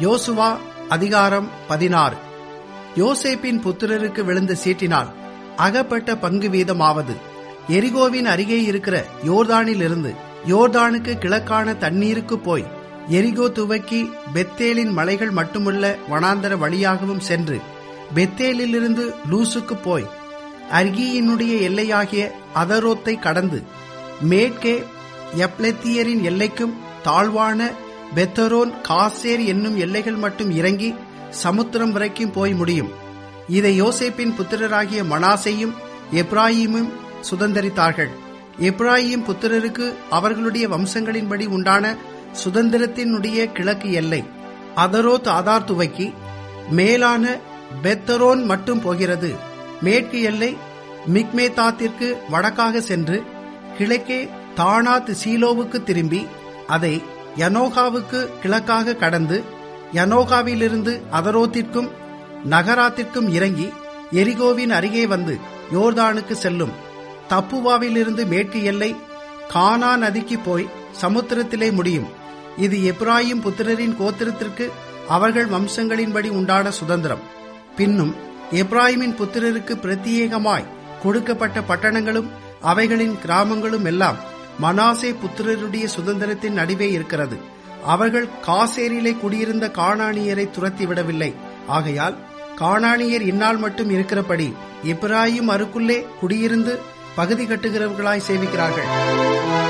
யோசுவா அதிகாரம் பதினாறு யோசேப்பின் புத்திரருக்கு விழுந்த சீட்டினால் அகப்பட்ட பங்கு வீதமாவது எரிகோவின் அருகே இருக்கிற யோர்தானிலிருந்து யோர்தானுக்கு கிழக்கான தண்ணீருக்கு போய் எரிகோ துவக்கி பெத்தேலின் மலைகள் மட்டுமுள்ள வனாந்தர வழியாகவும் சென்று பெத்தேலிலிருந்து லூசுக்கு போய் அர்கியினுடைய எல்லையாகிய அதரோத்தை கடந்து மேற்கே எப்லெத்தியரின் எல்லைக்கும் தாழ்வான பெத்தரோன் காசேர் என்னும் எல்லைகள் மட்டும் இறங்கி சமுத்திரம் வரைக்கும் போய் முடியும் இதை யோசேப்பின் புத்திரராகிய மனாசையும் எப்ராஹிமும் சுதந்தரித்தார்கள் எப்ராஹிம் புத்திரருக்கு அவர்களுடைய வம்சங்களின்படி உண்டான சுதந்திரத்தினுடைய கிழக்கு எல்லை அதரோத் ஆதார் துவக்கி மேலான பெத்தரோன் மட்டும் போகிறது மேற்கு எல்லை மிக்மேதாத்திற்கு வடக்காக சென்று கிழக்கே தானாத் சீலோவுக்கு திரும்பி அதை யனோகாவுக்கு கிழக்காக கடந்து யனோகாவிலிருந்து அதரோத்திற்கும் நகராத்திற்கும் இறங்கி எரிகோவின் அருகே வந்து யோர்தானுக்கு செல்லும் தப்புவாவிலிருந்து மேற்கு எல்லை கானா நதிக்கு போய் சமுத்திரத்திலே முடியும் இது எப்ராஹிம் புத்திரரின் கோத்திரத்திற்கு அவர்கள் வம்சங்களின்படி உண்டான சுதந்திரம் பின்னும் எப்ராஹிமின் புத்திரருக்கு பிரத்யேகமாய் கொடுக்கப்பட்ட பட்டணங்களும் அவைகளின் கிராமங்களும் எல்லாம் மனாசே புத்திரருடைய சுதந்திரத்தின் நடுவே இருக்கிறது அவர்கள் காசேரிலே குடியிருந்த காணானியரை துரத்தி விடவில்லை ஆகையால் காணானியர் இந்நாள் மட்டும் இருக்கிறபடி இப்ராஹிம் அருக்குள்ளே குடியிருந்து பகுதி கட்டுகிறவர்களாய் சேவிக்கிறார்கள்